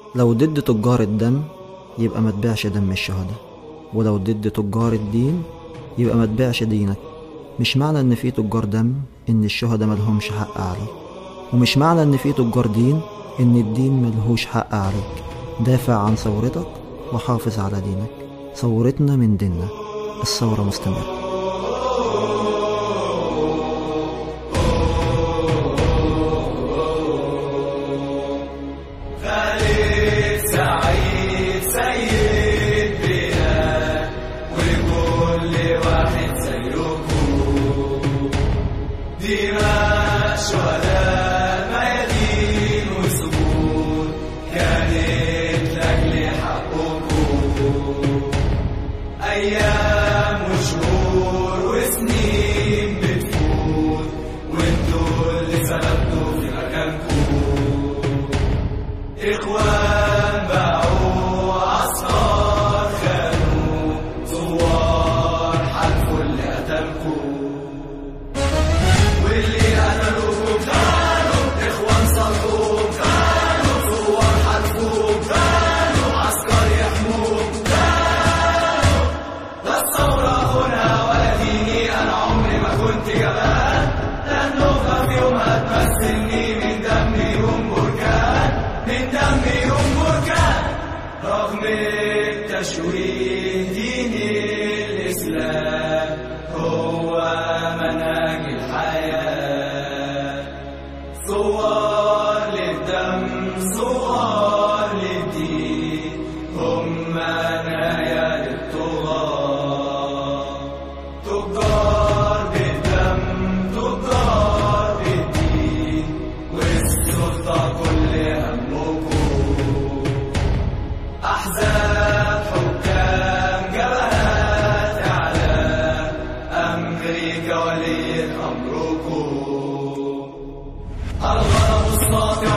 لو ضد تجار الدم يبقى ما تبيعش دم الشهداء ولو ضد تجار الدين يبقى ما تبيعش دينك مش معنى ان في تجار دم ان الشهداء ملهمش حق عليه ومش معنى ان في تجار دين ان الدين ملهوش حق عليك دافع عن ثورتك وحافظ على دينك ثورتنا من ديننا الثورة مستمرة خالد سعيد سيد بلاد وكل واحد زيكم دماء شهداء ميادين وسجون كانت لاجل حقكم ايام وشهور وسنين بتفوت وانتوا اللي سببتوا في مكانكم إخوان باعوا عسكر خانوا ثوار حلفوا اللي قتلكوا واللي قتلوكوا كانوا إخوان صلوا كانوا ثوار حلفوا كانوا عسكر يحموا كانوا لا الثورة هنا ولا ديني أنا عمري ما كنت جبان لأنه في يوم هتمثلني من دمي يوم بركان من دمي يوم بركان رغم التشويه دين الإسلام هو منهج الحياة ثوار للدم ثوار للدين هم نهاية للطغاة تجار بالدم تجار بالدين والسلطة كل همكم أحزاب حكام جبهات إعلام أمريكا ولية أمركم الغرب الساطع